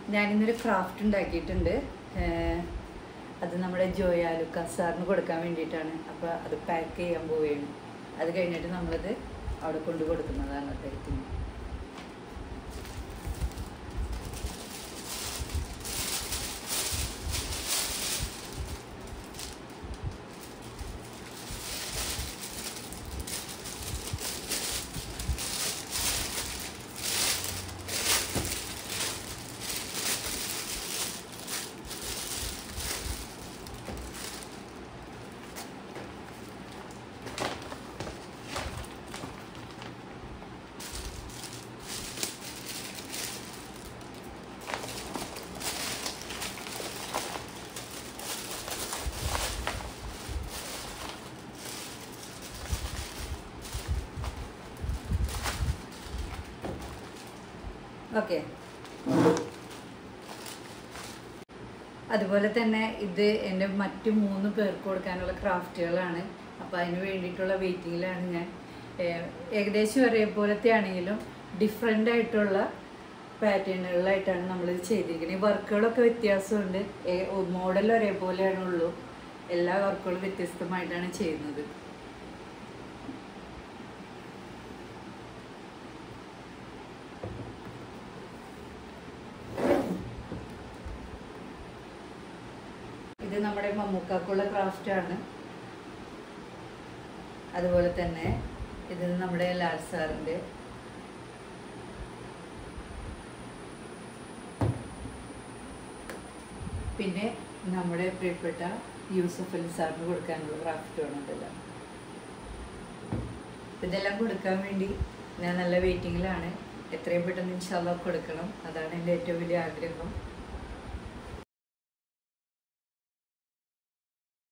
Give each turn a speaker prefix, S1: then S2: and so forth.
S1: ഞാനിന്നൊരു craft ഉണ്ടാക്കിയിട്ടുണ്ട് ഏഹ് അത് നമ്മുടെ ജോയ ലുക്കാസ് സാറിന് കൊടുക്കാൻ വേണ്ടിയിട്ടാണ് അപ്പോൾ അത് പാക്ക് ചെയ്യാൻ പോവുകയാണ് അത് കഴിഞ്ഞിട്ട് നമ്മളത് അവിടെ കൊണ്ട് കൊടുക്കുന്നതാണ് അദ്ദേഹത്തിന് ഓക്കെ അതുപോലെ തന്നെ ഇത് എൻ്റെ മറ്റു മൂന്ന് പേർക്ക് കൊടുക്കാനുള്ള ക്രാഫ്റ്റുകളാണ് അപ്പോൾ അതിന് വേണ്ടിയിട്ടുള്ള വെയിറ്റിങ്ങിലാണ് ഞാൻ ഏഹ് ഏകദേശം ഒരേപോലത്തെ ആണെങ്കിലും ഡിഫറെൻ്റ് ആയിട്ടുള്ള പാറ്റേണുകളിലായിട്ടാണ് നമ്മളിത് ചെയ്തിരിക്കുന്നത് ഈ വർക്കുകളൊക്കെ വ്യത്യാസമുണ്ട് മോഡൽ ഒരേപോലെയാണ് ഉള്ളൂ എല്ലാ വർക്കുകളും വ്യത്യസ്തമായിട്ടാണ് ചെയ്യുന്നത് ഇത് നമ്മുടെ മമ്മൂക്കാക്കുള്ള ക്രാഫ്റ്റ് ആണ് അതുപോലെ തന്നെ ഇത് നമ്മുടെ ലാൽ സാറിൻ്റെ പിന്നെ നമ്മുടെ പ്രിയപ്പെട്ട യൂസഫ് അലി സാറിന് കൊടുക്കാനുള്ള ക്രാഫ്റ്റുമാണ് ഇതെല്ലാം ഇതെല്ലാം കൊടുക്കാൻ വേണ്ടി ഞാൻ നല്ല വെയിറ്റിങ്ങിലാണ് എത്രയും പെട്ടെന്ന് ഇൻഷാല്ല കൊടുക്കണം അതാണ് എൻ്റെ ഏറ്റവും വലിയ ആഗ്രഹം